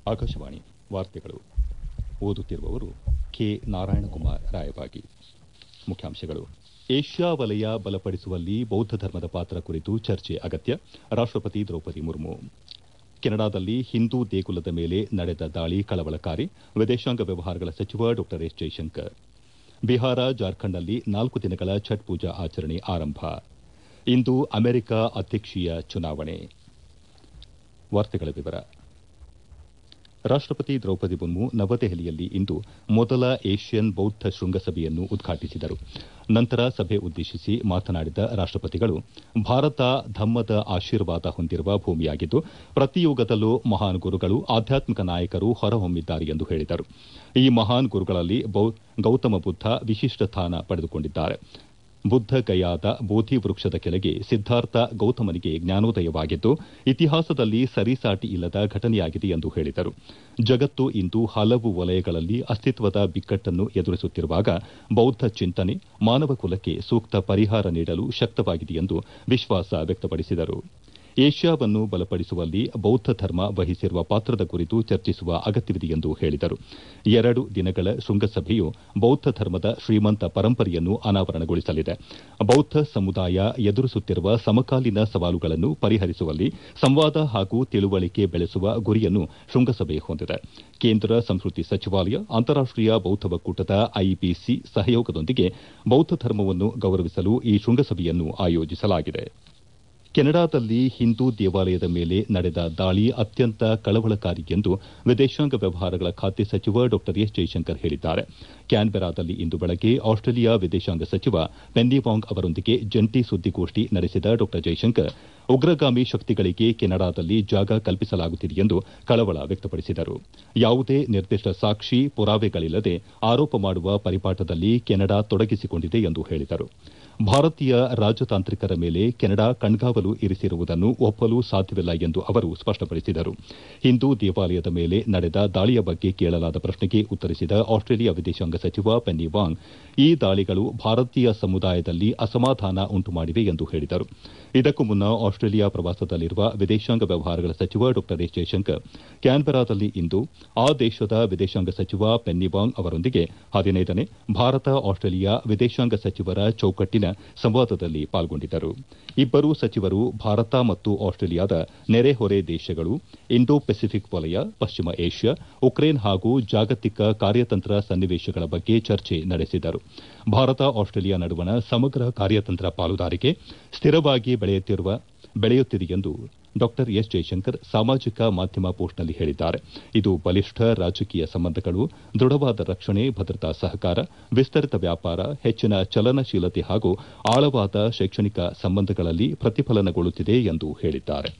ಆಕಾಶವಾಣಿ ವಾರ್ತೆಗಳು ಓದುತ್ತಿರುವವರು ಕೆ ನಾರಾಯಣಕುಮಾರ್ ರಾಯಬಾಗಿ ಮುಖ್ಯಾಂಶಗಳು ಏಷ್ಯಾ ವಲಯ ಬಲಪಡಿಸುವಲ್ಲಿ ಬೌದ್ಧ ಧರ್ಮದ ಪಾತ್ರ ಕುರಿತು ಚರ್ಚೆ ಅಗತ್ಯ ರಾಷ್ಟಪತಿ ದ್ರೌಪದಿ ಮುರ್ಮು ಕೆನಡಾದಲ್ಲಿ ಹಿಂದೂ ದೇಗುಲದ ಮೇಲೆ ನಡೆದ ದಾಳಿ ಕಳವಳಕಾರಿ ವಿದೇಶಾಂಗ ವ್ಯವಹಾರಗಳ ಸಚಿವ ಡಾ ಎಸ್ ಜೈಶಂಕರ್ ಬಿಹಾರ ಜಾರ್ಖಂಡ್ನಲ್ಲಿ ನಾಲ್ಕು ದಿನಗಳ ಛಟ್ ಪೂಜಾ ಆಚರಣೆ ಆರಂಭ ಇಂದು ಅಮೆರಿಕ ಅಧ್ಯಕ್ಷೀಯ ಚುನಾವಣೆ ರಾಷ್ಟಪತಿ ದ್ರೌಪದಿ ಮುರ್ಮು ನವದೆಹಲಿಯಲ್ಲಿ ಇಂದು ಮೊದಲ ಏಷ್ಯನ್ ಬೌದ್ಧ ಶೃಂಗಸಭೆಯನ್ನು ಉದ್ಘಾಟಿಸಿದರು ನಂತರ ಸಭೆ ಉದ್ದೇಶಿಸಿ ಮಾತನಾಡಿದ ರಾಷ್ಟಪತಿಗಳು ಭಾರತ ಧಮ್ಮದ ಆಶೀರ್ವಾದ ಹೊಂದಿರುವ ಭೂಮಿಯಾಗಿದ್ದು ಪ್ರತಿ ಯುಗದಲ್ಲೂ ಮಹಾನ್ ಗುರುಗಳು ಆಧ್ಯಾತ್ಮಿಕ ನಾಯಕರು ಹೊರಹೊಮ್ಮಿದ್ದಾರೆ ಎಂದು ಹೇಳಿದರು ಈ ಮಹಾನ್ ಗುರುಗಳಲ್ಲಿ ಗೌತಮ ಬುದ್ಧ ವಿಶಿಷ್ಟ ಸ್ಥಾನ ಪಡೆದುಕೊಂಡಿದ್ದಾರೆ ಬುದ್ಧ ಗಯಾದ ಬೋಧಿ ವೃಕ್ಷದ ಕೆಳಗೆ ಸಿದ್ದಾರ್ಥ ಗೌತಮನಿಗೆ ಜ್ಞಾನೋದಯವಾಗಿದ್ದು ಇತಿಹಾಸದಲ್ಲಿ ಸರಿಸಾಟಿ ಇಲ್ಲದ ಘಟನೆಯಾಗಿದೆ ಎಂದು ಹೇಳಿದರು ಜಗತ್ತು ಇಂದು ಹಲವು ವಲಯಗಳಲ್ಲಿ ಅಸ್ತಿತ್ವದ ಬಿಕ್ಕಟ್ಟನ್ನು ಎದುರಿಸುತ್ತಿರುವಾಗ ಬೌದ್ಧ ಚಿಂತನೆ ಮಾನವ ಕುಲಕ್ಕೆ ಸೂಕ್ತ ಪರಿಹಾರ ನೀಡಲು ಶಕ್ತವಾಗಿದೆ ಎಂದು ವಿಶ್ವಾಸ ವ್ಯಕ್ತಪಡಿಸಿದರು ಏಷ್ಯಾವನ್ನು ಬಲಪಡಿಸುವಲ್ಲಿ ಬೌದ್ಧ ಧರ್ಮ ವಹಿಸಿರುವ ಪಾತ್ರದ ಕುರಿತು ಚರ್ಚಿಸುವ ಅಗತ್ಯವಿದೆ ಎಂದು ಹೇಳಿದರು ಎರಡು ದಿನಗಳ ಶೃಂಗಸಭೆಯು ಬೌದ್ಧ ಧರ್ಮದ ಶ್ರೀಮಂತ ಪರಂಪರೆಯನ್ನು ಅನಾವರಣಗೊಳಿಸಲಿದೆ ಬೌದ್ಧ ಸಮುದಾಯ ಎದುರಿಸುತ್ತಿರುವ ಸಮಕಾಲೀನ ಸವಾಲುಗಳನ್ನು ಪರಿಹರಿಸುವಲ್ಲಿ ಸಂವಾದ ಹಾಗೂ ತಿಳುವಳಿಕೆ ಬೆಳೆಸುವ ಗುರಿಯನ್ನು ಶೃಂಗಸಭೆ ಹೊಂದಿದೆ ಕೇಂದ್ರ ಸಂಸ್ಕೃತಿ ಸಚಿವಾಲಯ ಅಂತಾರಾಷ್ಟೀಯ ಬೌದ್ಧ ಒಕ್ಕೂಟದ ಐಬಿಸಿ ಸಹಯೋಗದೊಂದಿಗೆ ಬೌದ್ಧ ಧರ್ಮವನ್ನು ಗೌರವಿಸಲು ಈ ಶೃಂಗಸಭೆಯನ್ನು ಆಯೋಜಿಸಲಾಗಿದೆ ಕೆನಡಾದಲ್ಲಿ ಹಿಂದೂ ದೇವಾಲಯದ ಮೇಲೆ ನಡೆದ ದಾಳಿ ಅತ್ಯಂತ ಕಳವಳಕಾರಿ ಎಂದು ವಿದೇಶಾಂಗ ವ್ಯವಹಾರಗಳ ಖಾತೆ ಸಚಿವ ಡಾ ಎಸ್ ಜೈಶಂಕರ್ ಹೇಳಿದ್ದಾರೆ ಕ್ಯಾನ್ಬೆರಾದಲ್ಲಿ ಇಂದು ಬೆಳಗ್ಗೆ ಆಸ್ಟ್ರೇಲಿಯಾ ವಿದೇಶಾಂಗ ಸಚಿವ ಪೆನ್ನಿವಾಂಗ್ ಅವರೊಂದಿಗೆ ಜಂಟಿ ಸುದ್ದಿಗೋಷ್ಠಿ ನಡೆಸಿದ ಡಾ ಜೈಶಂಕರ್ ಉಗ್ರಗಾಮಿ ಶಕ್ತಿಗಳಿಗೆ ಕೆನಡಾದಲ್ಲಿ ಜಾಗ ಕಲ್ಪಿಸಲಾಗುತ್ತಿದೆ ಎಂದು ಕಳವಳ ವ್ಯಕ್ತಪಡಿಸಿದರು ಯಾವುದೇ ನಿರ್ದಿಷ್ಟ ಸಾಕ್ಷಿ ಪುರಾವೆಗಳಿಲ್ಲದೆ ಆರೋಪ ಮಾಡುವ ಪರಿಪಾಠದಲ್ಲಿ ಕೆನಡಾ ತೊಡಗಿಸಿಕೊಂಡಿದೆ ಎಂದು ಹೇಳಿದರು ಭಾರತೀಯ ರಾಜತಾಂತ್ರಿಕರ ಮೇಲೆ ಕೆನಡಾ ಕಣ್ಗಾವಲು ಇರಿಸಿರುವುದನ್ನು ಒಪ್ಪಲು ಸಾಧ್ಯವಿಲ್ಲ ಎಂದು ಅವರು ಸ್ಪಷ್ಟಪಡಿಸಿದರು ಹಿಂದೂ ದೇವಾಲಯದ ಮೇಲೆ ನಡೆದ ದಾಳಿಯ ಬಗ್ಗೆ ಕೇಳಲಾದ ಪ್ರಶ್ನೆಗೆ ಉತ್ತರಿಸಿದ ಆಸ್ಟ್ರೇಲಿಯಾ ವಿದೇಶಾಂಗ ಸಚಿವ ಪೆನ್ನಿ ವಾಂಗ್ ಈ ದಾಳಿಗಳು ಭಾರತೀಯ ಸಮುದಾಯದಲ್ಲಿ ಅಸಮಾಧಾನ ಉಂಟುಮಾಡಿವೆ ಎಂದು ಹೇಳಿದರು ಇದಕ್ಕೂ ಮುನ್ನ ಆಸ್ಟ್ರೇಲಿಯಾ ಪ್ರವಾಸದಲ್ಲಿರುವ ವಿದೇಶಾಂಗ ವ್ಯವಹಾರಗಳ ಸಚಿವ ಡಾ ಎಸ್ ಜೈಶಂಕರ್ ಕ್ಯಾನ್ಬೆರಾದಲ್ಲಿ ಇಂದು ಆ ದೇಶದ ವಿದೇಶಾಂಗ ಸಚಿವ ಪೆನ್ನಿವಾಂಗ್ ಅವರೊಂದಿಗೆ ಹದಿನೈದನೇ ಭಾರತ ಆಸ್ಟ್ರೇಲಿಯಾ ವಿದೇಶಾಂಗ ಸಚಿವರ ಚೌಕಟ್ಟಿನ ಸಂವಾದದಲ್ಲಿ ಪಾಲ್ಗೊಂಡಿದ್ದರು ಇಬ್ಬರೂ ಸಚಿವರು ಭಾರತ ಮತ್ತು ಆಸ್ಟ್ರೇಲಿಯಾದ ನೆರೆಹೊರೆ ದೇಶಗಳು ಇಂಡೋ ಪೆಸಿಫಿಕ್ ವಲಯ ಪಶ್ಚಿಮ ಏಷ್ಯಾ ಉಕ್ರೇನ್ ಹಾಗೂ ಜಾಗತಿಕ ಕಾರ್ಯತಂತ್ರ ಸನ್ನಿವೇಶಗಳ ಬಗ್ಗೆ ಚರ್ಚೆ ನಡೆಸಿದರು ಭಾರತ ಆಸ್ಟ್ರೇಲಿಯಾ ನಡುವಣ ಸಮಗ್ರ ಕಾರ್ಯತಂತ್ರ ಪಾಲುದಾರಿಕೆ ಸ್ಥಿರವಾಗಿ ಬೆಳೆಯುತ್ತಿದೆ ಎಂದು ಡಾ ಎಸ್ ಜೈಶಂಕರ್ ಸಾಮಾಜಿಕ ಮಾಧ್ಯಮ ಪೋಸ್ಟ್ನಲ್ಲಿ ಹೇಳಿದ್ದಾರೆ ಇದು ಬಲಿಷ್ಠ ರಾಜಕೀಯ ಸಂಬಂಧಗಳು ದೃಢವಾದ ರಕ್ಷಣೆ ಭದ್ರತಾ ಸಹಕಾರ ವಿಸ್ತರಿತ ವ್ಯಾಪಾರ ಹೆಚ್ಚಿನ ಚಲನಶೀಲತೆ ಹಾಗೂ ಆಳವಾದ ಶೈಕ್ಷಣಿಕ ಸಂಬಂಧಗಳಲ್ಲಿ ಪ್ರತಿಫಲನಗೊಳ್ಳುತ್ತಿದೆ ಎಂದು ಹೇಳಿದ್ದಾರೆ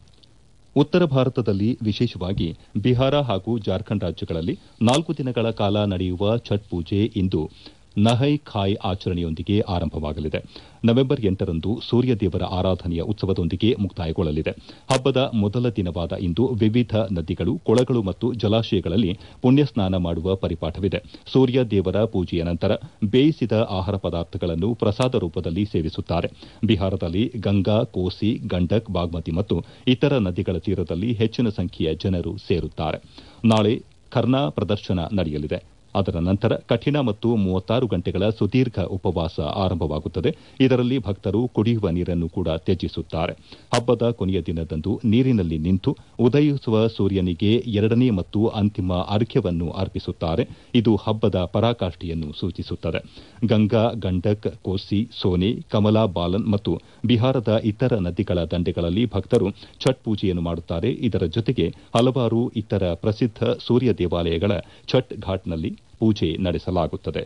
ಉತ್ತರ ಭಾರತದಲ್ಲಿ ವಿಶೇಷವಾಗಿ ಬಿಹಾರ ಹಾಗೂ ಜಾರ್ಖಂಡ್ ರಾಜ್ಯಗಳಲ್ಲಿ ನಾಲ್ಕು ದಿನಗಳ ಕಾಲ ನಡೆಯುವ ಛಟ್ ಪೂಜೆ ಇಂದು ನಹೈ ಖಾಯ್ ಆಚರಣೆಯೊಂದಿಗೆ ಆರಂಭವಾಗಲಿದೆ ನವೆಂಬರ್ ಎಂಟರಂದು ಸೂರ್ಯದೇವರ ಆರಾಧನೆಯ ಉತ್ಸವದೊಂದಿಗೆ ಮುಕ್ತಾಯಗೊಳ್ಳಲಿದೆ ಹಬ್ಬದ ಮೊದಲ ದಿನವಾದ ಇಂದು ವಿವಿಧ ನದಿಗಳು ಕೊಳಗಳು ಮತ್ತು ಜಲಾಶಯಗಳಲ್ಲಿ ಪುಣ್ಯಸ್ನಾನ ಮಾಡುವ ಪರಿಪಾಠವಿದೆ ಸೂರ್ಯ ದೇವರ ಪೂಜೆಯ ನಂತರ ಬೇಯಿಸಿದ ಆಹಾರ ಪದಾರ್ಥಗಳನ್ನು ಪ್ರಸಾದ ರೂಪದಲ್ಲಿ ಸೇವಿಸುತ್ತಾರೆ ಬಿಹಾರದಲ್ಲಿ ಗಂಗಾ ಕೋಸಿ ಗಂಡಕ್ ಬಾಗ್ಮತಿ ಮತ್ತು ಇತರ ನದಿಗಳ ತೀರದಲ್ಲಿ ಹೆಚ್ಚಿನ ಸಂಖ್ಯೆಯ ಜನರು ಸೇರುತ್ತಾರೆ ನಾಳೆ ಖರ್ನಾ ಪ್ರದರ್ಶನ ನಡೆಯಲಿದೆ ಅದರ ನಂತರ ಕಠಿಣ ಮತ್ತು ಮೂವತ್ತಾರು ಗಂಟೆಗಳ ಸುದೀರ್ಘ ಉಪವಾಸ ಆರಂಭವಾಗುತ್ತದೆ ಇದರಲ್ಲಿ ಭಕ್ತರು ಕುಡಿಯುವ ನೀರನ್ನು ಕೂಡ ತ್ಯಜಿಸುತ್ತಾರೆ ಹಬ್ಬದ ಕೊನೆಯ ದಿನದಂದು ನೀರಿನಲ್ಲಿ ನಿಂತು ಉದಯಿಸುವ ಸೂರ್ಯನಿಗೆ ಎರಡನೇ ಮತ್ತು ಅಂತಿಮ ಅರ್ಘ್ಯವನ್ನು ಅರ್ಪಿಸುತ್ತಾರೆ ಇದು ಹಬ್ಬದ ಪರಾಕಾಷ್ಠೆಯನ್ನು ಸೂಚಿಸುತ್ತದೆ ಗಂಗಾ ಗಂಡಕ್ ಕೋಸಿ ಸೋನೆ ಕಮಲಾ ಬಾಲನ್ ಮತ್ತು ಬಿಹಾರದ ಇತರ ನದಿಗಳ ದಂಡೆಗಳಲ್ಲಿ ಭಕ್ತರು ಛಟ್ ಪೂಜೆಯನ್ನು ಮಾಡುತ್ತಾರೆ ಇದರ ಜೊತೆಗೆ ಹಲವಾರು ಇತರ ಪ್ರಸಿದ್ಧ ಸೂರ್ಯ ದೇವಾಲಯಗಳ ಛಟ್ ಘಾಟ್ನಲ್ಲಿ ಪೂಜೆ ನಡೆಸಲಾಗುತ್ತದೆ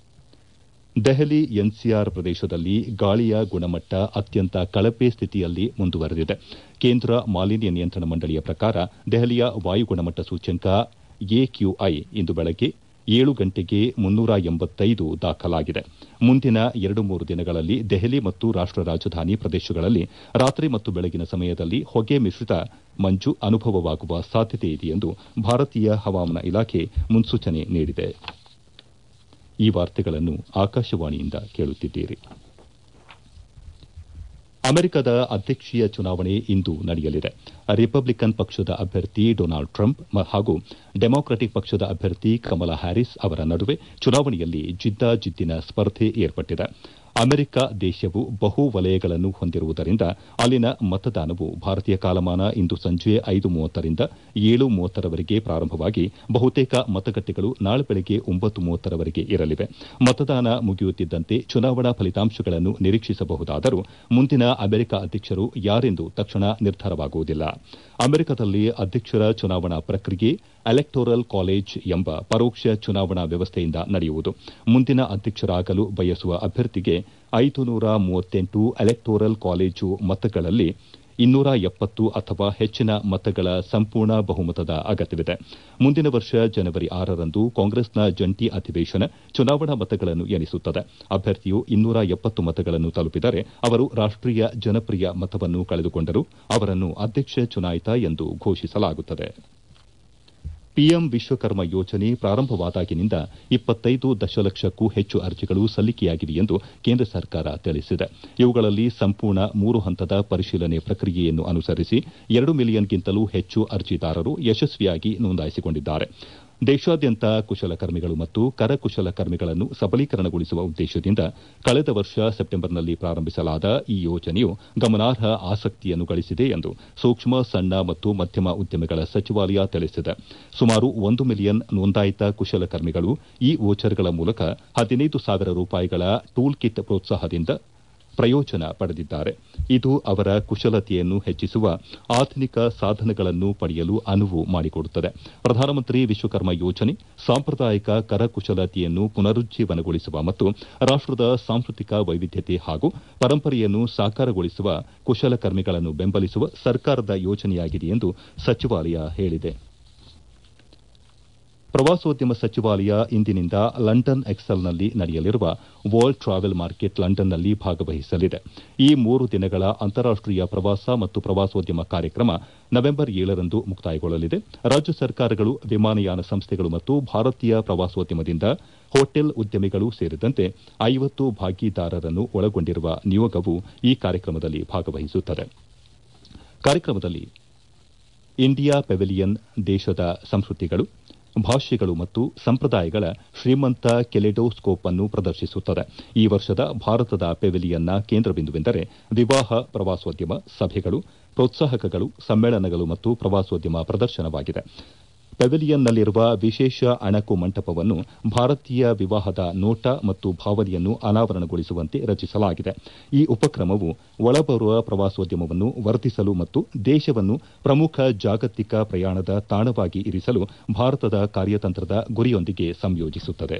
ದೆಹಲಿ ಎನ್ಸಿಆರ್ ಪ್ರದೇಶದಲ್ಲಿ ಗಾಳಿಯ ಗುಣಮಟ್ಟ ಅತ್ಯಂತ ಕಳಪೆ ಸ್ಥಿತಿಯಲ್ಲಿ ಮುಂದುವರೆದಿದೆ ಕೇಂದ್ರ ಮಾಲಿನ್ಯ ನಿಯಂತ್ರಣ ಮಂಡಳಿಯ ಪ್ರಕಾರ ದೆಹಲಿಯ ವಾಯು ಗುಣಮಟ್ಟ ಸೂಚ್ಯಂಕ ಎಕ್ಯೂಐ ಇಂದು ಬೆಳಗ್ಗೆ ಏಳು ಗಂಟೆಗೆ ಮುನ್ನೂರ ಎಂಬತ್ತೈದು ದಾಖಲಾಗಿದೆ ಮುಂದಿನ ಎರಡು ಮೂರು ದಿನಗಳಲ್ಲಿ ದೆಹಲಿ ಮತ್ತು ರಾಷ್ಟ ರಾಜಧಾನಿ ಪ್ರದೇಶಗಳಲ್ಲಿ ರಾತ್ರಿ ಮತ್ತು ಬೆಳಗಿನ ಸಮಯದಲ್ಲಿ ಹೊಗೆ ಮಿಶ್ರಿತ ಮಂಜು ಅನುಭವವಾಗುವ ಸಾಧ್ಯತೆ ಇದೆ ಎಂದು ಭಾರತೀಯ ಹವಾಮಾನ ಇಲಾಖೆ ಮುನ್ಸೂಚನೆ ನೀಡಿದೆ ಈ ವಾರ್ತೆಗಳನ್ನು ಆಕಾಶವಾಣಿಯಿಂದ ಕೇಳುತ್ತಿದ್ದೀರಿ ಅಮೆರಿಕದ ಅಧ್ಯಕ್ಷೀಯ ಚುನಾವಣೆ ಇಂದು ನಡೆಯಲಿದೆ ರಿಪಬ್ಲಿಕನ್ ಪಕ್ಷದ ಅಭ್ಯರ್ಥಿ ಡೊನಾಲ್ಡ್ ಟ್ರಂಪ್ ಹಾಗೂ ಡೆಮಾಕ್ರಟಿಕ್ ಪಕ್ಷದ ಅಭ್ಯರ್ಥಿ ಕಮಲಾ ಹ್ಯಾರಿಸ್ ಅವರ ನಡುವೆ ಚುನಾವಣೆಯಲ್ಲಿ ಜಿದ್ದಾಜಿದ್ದಿನ ಸ್ಪರ್ಧೆ ಏರ್ಪಟ್ಟಿದೆ ಅಮೆರಿಕ ದೇಶವು ಬಹು ವಲಯಗಳನ್ನು ಹೊಂದಿರುವುದರಿಂದ ಅಲ್ಲಿನ ಮತದಾನವು ಭಾರತೀಯ ಕಾಲಮಾನ ಇಂದು ಸಂಜೆ ಐದು ಮೂವತ್ತರಿಂದ ಏಳು ಮೂವತ್ತರವರೆಗೆ ಪ್ರಾರಂಭವಾಗಿ ಬಹುತೇಕ ಮತಗಟ್ಟೆಗಳು ನಾಳೆ ಬೆಳಗ್ಗೆ ಒಂಬತ್ತು ಮೂವತ್ತರವರೆಗೆ ಇರಲಿವೆ ಮತದಾನ ಮುಗಿಯುತ್ತಿದ್ದಂತೆ ಚುನಾವಣಾ ಫಲಿತಾಂಶಗಳನ್ನು ನಿರೀಕ್ಷಿಸಬಹುದಾದರೂ ಮುಂದಿನ ಅಮೆರಿಕ ಅಧ್ಯಕ್ಷರು ಯಾರೆಂದು ತಕ್ಷಣ ನಿರ್ಧಾರವಾಗುವುದಿಲ್ಲ ಅಮೆರಿಕದಲ್ಲಿ ಅಧ್ಯಕ್ಷರ ಚುನಾವಣಾ ಪ್ರಕ್ರಿಯೆ ಎಲೆಕ್ಟೋರಲ್ ಕಾಲೇಜ್ ಎಂಬ ಪರೋಕ್ಷ ಚುನಾವಣಾ ವ್ಯವಸ್ಥೆಯಿಂದ ನಡೆಯುವುದು ಮುಂದಿನ ಅಧ್ಯಕ್ಷರಾಗಲು ಬಯಸುವ ಅಭ್ಯರ್ಥಿಗೆ ಐದು ನೂರ ಮೂವತ್ತೆಂಟು ಎಲೆಕ್ಟೋರಲ್ ಕಾಲೇಜು ಮತಗಳಲ್ಲಿ ಇನ್ನೂರ ಎಪ್ಪತ್ತು ಅಥವಾ ಹೆಚ್ಚಿನ ಮತಗಳ ಸಂಪೂರ್ಣ ಬಹುಮತದ ಅಗತ್ಯವಿದೆ ಮುಂದಿನ ವರ್ಷ ಜನವರಿ ಆರರಂದು ಕಾಂಗ್ರೆಸ್ನ ಜಂಟಿ ಅಧಿವೇಶನ ಚುನಾವಣಾ ಮತಗಳನ್ನು ಎಣಿಸುತ್ತದೆ ಅಭ್ಯರ್ಥಿಯು ಇನ್ನೂರ ಎಪ್ಪತ್ತು ಮತಗಳನ್ನು ತಲುಪಿದರೆ ಅವರು ರಾಷ್ಟೀಯ ಜನಪ್ರಿಯ ಮತವನ್ನು ಕಳೆದುಕೊಂಡರೂ ಅವರನ್ನು ಅಧ್ಯಕ್ಷ ಚುನಾಯಿತ ಎಂದು ಘೋಷಿಸಲಾಗುತ್ತದೆ ಪಿಎಂ ವಿಶ್ವಕರ್ಮ ಯೋಜನೆ ಪ್ರಾರಂಭವಾದಾಗಿನಿಂದ ಇಪ್ಪತ್ತೈದು ದಶಲಕ್ಷಕ್ಕೂ ಹೆಚ್ಚು ಅರ್ಜಿಗಳು ಸಲ್ಲಿಕೆಯಾಗಿವೆ ಎಂದು ಕೇಂದ್ರ ಸರ್ಕಾರ ತಿಳಿಸಿದೆ ಇವುಗಳಲ್ಲಿ ಸಂಪೂರ್ಣ ಮೂರು ಹಂತದ ಪರಿಶೀಲನೆ ಪ್ರಕ್ರಿಯೆಯನ್ನು ಅನುಸರಿಸಿ ಎರಡು ಮಿಲಿಯನ್ಗಿಂತಲೂ ಹೆಚ್ಚು ಅರ್ಜಿದಾರರು ಯಶಸ್ವಿಯಾಗಿ ನೋಂದಾಯಿಸಿಕೊಂಡಿದ್ದಾರೆ ದೇಶಾದ್ಯಂತ ಕುಶಲಕರ್ಮಿಗಳು ಮತ್ತು ಕರಕುಶಲಕರ್ಮಿಗಳನ್ನು ಸಬಲೀಕರಣಗೊಳಿಸುವ ಉದ್ದೇಶದಿಂದ ಕಳೆದ ವರ್ಷ ಸೆಪ್ಟೆಂಬರ್ನಲ್ಲಿ ಪ್ರಾರಂಭಿಸಲಾದ ಈ ಯೋಜನೆಯು ಗಮನಾರ್ಹ ಆಸಕ್ತಿಯನ್ನು ಗಳಿಸಿದೆ ಎಂದು ಸೂಕ್ಷ್ಮ ಸಣ್ಣ ಮತ್ತು ಮಧ್ಯಮ ಉದ್ಯಮಗಳ ಸಚಿವಾಲಯ ತಿಳಿಸಿದೆ ಸುಮಾರು ಒಂದು ಮಿಲಿಯನ್ ನೋಂದಾಯಿತ ಕುಶಲಕರ್ಮಿಗಳು ಈ ವೋಚರ್ಗಳ ಮೂಲಕ ಹದಿನೈದು ಸಾವಿರ ರೂಪಾಯಿಗಳ ಟೂಲ್ ಕಿಟ್ ಪ್ರೋತ್ಸಾಹದಿಂದ ಪ್ರಯೋಜನ ಪಡೆದಿದ್ದಾರೆ ಇದು ಅವರ ಕುಶಲತೆಯನ್ನು ಹೆಚ್ಚಿಸುವ ಆಧುನಿಕ ಸಾಧನಗಳನ್ನು ಪಡೆಯಲು ಅನುವು ಮಾಡಿಕೊಡುತ್ತದೆ ಪ್ರಧಾನಮಂತ್ರಿ ವಿಶ್ವಕರ್ಮ ಯೋಜನೆ ಸಾಂಪ್ರದಾಯಿಕ ಕರಕುಶಲತೆಯನ್ನು ಪುನರುಜ್ಜೀವನಗೊಳಿಸುವ ಮತ್ತು ರಾಷ್ಟದ ಸಾಂಸ್ಕೃತಿಕ ವೈವಿಧ್ಯತೆ ಹಾಗೂ ಪರಂಪರೆಯನ್ನು ಸಾಕಾರಗೊಳಿಸುವ ಕುಶಲಕರ್ಮಿಗಳನ್ನು ಬೆಂಬಲಿಸುವ ಸರ್ಕಾರದ ಯೋಜನೆಯಾಗಿದೆ ಎಂದು ಸಚಿವಾಲಯ ಹೇಳಿದೆ ಪ್ರವಾಸೋದ್ಯಮ ಸಚಿವಾಲಯ ಇಂದಿನಿಂದ ಲಂಡನ್ ಎಕ್ಸೆಲ್ನಲ್ಲಿ ನಡೆಯಲಿರುವ ವರ್ಲ್ಡ್ ಟ್ರಾವೆಲ್ ಮಾರ್ಕೆಟ್ ಲಂಡನ್ನಲ್ಲಿ ಭಾಗವಹಿಸಲಿದೆ ಈ ಮೂರು ದಿನಗಳ ಅಂತಾರಾಷ್ಟೀಯ ಪ್ರವಾಸ ಮತ್ತು ಪ್ರವಾಸೋದ್ಯಮ ಕಾರ್ಯಕ್ರಮ ನವೆಂಬರ್ ಏಳರಂದು ಮುಕ್ತಾಯಗೊಳ್ಳಲಿದೆ ರಾಜ್ಯ ಸರ್ಕಾರಗಳು ವಿಮಾನಯಾನ ಸಂಸ್ಥೆಗಳು ಮತ್ತು ಭಾರತೀಯ ಪ್ರವಾಸೋದ್ಯಮದಿಂದ ಹೋಟೆಲ್ ಉದ್ಯಮಿಗಳು ಸೇರಿದಂತೆ ಐವತ್ತು ಭಾಗಿದಾರರನ್ನು ಒಳಗೊಂಡಿರುವ ನಿಯೋಗವು ಈ ಕಾರ್ಯಕ್ರಮದಲ್ಲಿ ಭಾಗವಹಿಸುತ್ತದೆ ಕಾರ್ಯಕ್ರಮದಲ್ಲಿ ಇಂಡಿಯಾ ಪೆವಿಲಿಯನ್ ದೇಶದ ಸಂಸ್ಕೃತಿಗಳು ಭಾಷೆಗಳು ಮತ್ತು ಸಂಪ್ರದಾಯಗಳ ಶ್ರೀಮಂತ ಕೆಲೆಡೋಸ್ಕೋಪ್ ಅನ್ನು ಪ್ರದರ್ಶಿಸುತ್ತದೆ ಈ ವರ್ಷದ ಭಾರತದ ಪೆವಿಲಿಯನ್ನ ಕೇಂದ್ರಬಿಂದುವೆಂದರೆ ವಿವಾಹ ಪ್ರವಾಸೋದ್ಯಮ ಸಭೆಗಳು ಪ್ರೋತ್ಸಾಹಕಗಳು ಸಮ್ಮೇಳನಗಳು ಮತ್ತು ಪ್ರವಾಸೋದ್ಯಮ ಪ್ರದರ್ಶನವಾಗಿದೆ ಪೆವಿಲಿಯನ್ನಲ್ಲಿರುವ ವಿಶೇಷ ಅಣಕು ಮಂಟಪವನ್ನು ಭಾರತೀಯ ವಿವಾಹದ ನೋಟ ಮತ್ತು ಭಾವನೆಯನ್ನು ಅನಾವರಣಗೊಳಿಸುವಂತೆ ರಚಿಸಲಾಗಿದೆ ಈ ಉಪಕ್ರಮವು ಒಳಬರುವ ಪ್ರವಾಸೋದ್ಯಮವನ್ನು ವರ್ಧಿಸಲು ಮತ್ತು ದೇಶವನ್ನು ಪ್ರಮುಖ ಜಾಗತಿಕ ಪ್ರಯಾಣದ ತಾಣವಾಗಿ ಇರಿಸಲು ಭಾರತದ ಕಾರ್ಯತಂತ್ರದ ಗುರಿಯೊಂದಿಗೆ ಸಂಯೋಜಿಸುತ್ತದೆ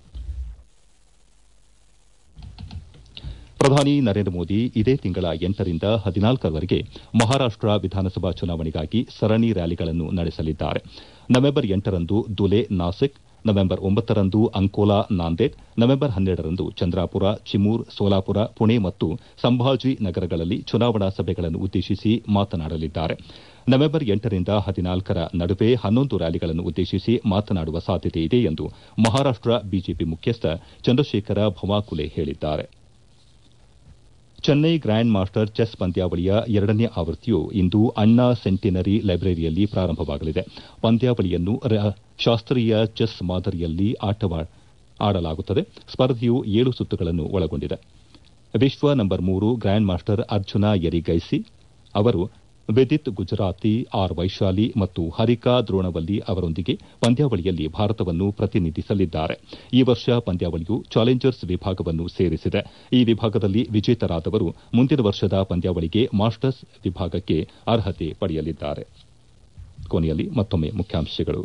ಪ್ರಧಾನಿ ನರೇಂದ್ರ ಮೋದಿ ಇದೇ ತಿಂಗಳ ಎಂಟರಿಂದ ಹದಿನಾಲ್ಕರವರೆಗೆ ಮಹಾರಾಷ್ಟ ವಿಧಾನಸಭಾ ಚುನಾವಣೆಗಾಗಿ ಸರಣಿ ರ್ಯಾಲಿಗಳನ್ನು ನಡೆಸಲಿದ್ದಾರೆ ನವೆಂಬರ್ ಎಂಟರಂದು ದುಲೆ ನಾಸಿಕ್ ನವೆಂಬರ್ ಒಂಬತ್ತರಂದು ಅಂಕೋಲಾ ನಾಂದೇಡ್ ನವೆಂಬರ್ ಹನ್ನೆರಡರಂದು ಚಂದ್ರಾಪುರ ಚಿಮೂರ್ ಸೋಲಾಪುರ ಪುಣೆ ಮತ್ತು ಸಂಭಾಜಿ ನಗರಗಳಲ್ಲಿ ಚುನಾವಣಾ ಸಭೆಗಳನ್ನು ಉದ್ದೇಶಿಸಿ ಮಾತನಾಡಲಿದ್ದಾರೆ ನವೆಂಬರ್ ಎಂಟರಿಂದ ಹದಿನಾಲ್ಕರ ನಡುವೆ ಹನ್ನೊಂದು ರ್ಯಾಲಿಗಳನ್ನು ಉದ್ದೇಶಿಸಿ ಮಾತನಾಡುವ ಸಾಧ್ಯತೆಯಿದೆ ಎಂದು ಮಹಾರಾಷ್ಟ ಬಿಜೆಪಿ ಮುಖ್ಯಸ್ಥ ಚಂದ್ರಶೇಖರ ಭವಾಕುಲೆ ಹೇಳಿದ್ದಾರೆ ಚೆನ್ನೈ ಗ್ರ್ಯಾಂಡ್ ಮಾಸ್ಟರ್ ಚೆಸ್ ಪಂದ್ಯಾವಳಿಯ ಎರಡನೇ ಆವೃತ್ತಿಯು ಇಂದು ಅಣ್ಣಾ ಸೆಂಟಿನರಿ ಲೈಬ್ರರಿಯಲ್ಲಿ ಪ್ರಾರಂಭವಾಗಲಿದೆ ಪಂದ್ಯಾವಳಿಯನ್ನು ಶಾಸ್ತ್ರೀಯ ಚೆಸ್ ಮಾದರಿಯಲ್ಲಿ ಆಡಲಾಗುತ್ತದೆ ಸ್ಪರ್ಧೆಯು ಏಳು ಸುತ್ತುಗಳನ್ನು ಒಳಗೊಂಡಿದೆ ವಿಶ್ವ ನಂಬರ್ ಮೂರು ಗ್ರ್ಯಾಂಡ್ ಮಾಸ್ಟರ್ ಅರ್ಜುನ ಯರಿಗೈಸಿ ಅವರು ವಿದಿತ್ ಗುಜರಾತಿ ಆರ್ ವೈಶಾಲಿ ಮತ್ತು ಹರಿಕಾ ದ್ರೋಣವಲ್ಲಿ ಅವರೊಂದಿಗೆ ಪಂದ್ಯಾವಳಿಯಲ್ಲಿ ಭಾರತವನ್ನು ಪ್ರತಿನಿಧಿಸಲಿದ್ದಾರೆ ಈ ವರ್ಷ ಪಂದ್ಯಾವಳಿಯು ಚಾಲೆಂಜರ್ಸ್ ವಿಭಾಗವನ್ನು ಸೇರಿಸಿದೆ ಈ ವಿಭಾಗದಲ್ಲಿ ವಿಜೇತರಾದವರು ಮುಂದಿನ ವರ್ಷದ ಪಂದ್ಯಾವಳಿಗೆ ಮಾಸ್ಟರ್ಸ್ ವಿಭಾಗಕ್ಕೆ ಅರ್ಹತೆ ಪಡೆಯಲಿದ್ದಾರೆ ಕೊನೆಯಲ್ಲಿ ಮತ್ತೊಮ್ಮೆ ಮುಖ್ಯಾಂಶಗಳು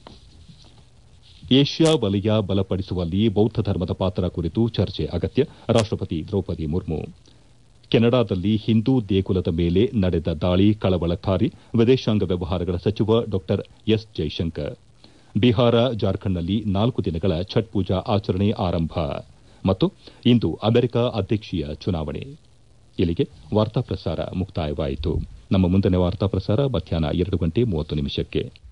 ಏಷ್ಯಾ ವಲಯ ಬಲಪಡಿಸುವಲ್ಲಿ ಬೌದ್ಧ ಧರ್ಮದ ಪಾತ್ರ ಕುರಿತು ಚರ್ಚೆ ಅಗತ್ಯ ರಾಷ್ಟಪತಿ ದ್ರೌಪದಿ ಮುರ್ಮು ಕೆನಡಾದಲ್ಲಿ ಹಿಂದೂ ದೇಗುಲದ ಮೇಲೆ ನಡೆದ ದಾಳಿ ಕಳವಳಕಾರಿ ವಿದೇಶಾಂಗ ವ್ಯವಹಾರಗಳ ಸಚಿವ ಡಾ ಎಸ್ ಜೈಶಂಕರ್ ಬಿಹಾರ ಜಾರ್ಖಂಡ್ನಲ್ಲಿ ನಾಲ್ಕು ದಿನಗಳ ಛಟ್ ಪೂಜಾ ಆಚರಣೆ ಆರಂಭ ಮತ್ತು ಇಂದು ಅಮೆರಿಕ ಅಧ್ಯಕ್ಷೀಯ ಚುನಾವಣೆ ಇಲ್ಲಿಗೆ ವಾರ್ತಾ ಪ್ರಸಾರ ಮುಕ್ತಾಯವಾಯಿತು ನಮ್ಮ ಮುಂದಿನ ವಾರ್ತಾ ಪ್ರಸಾರ ಮಧ್ಯಾಹ್ನ ಎರಡು ಗಂಟೆ ಮೂವತ್ತು ನಿಮಿಷಕ್ಕೆ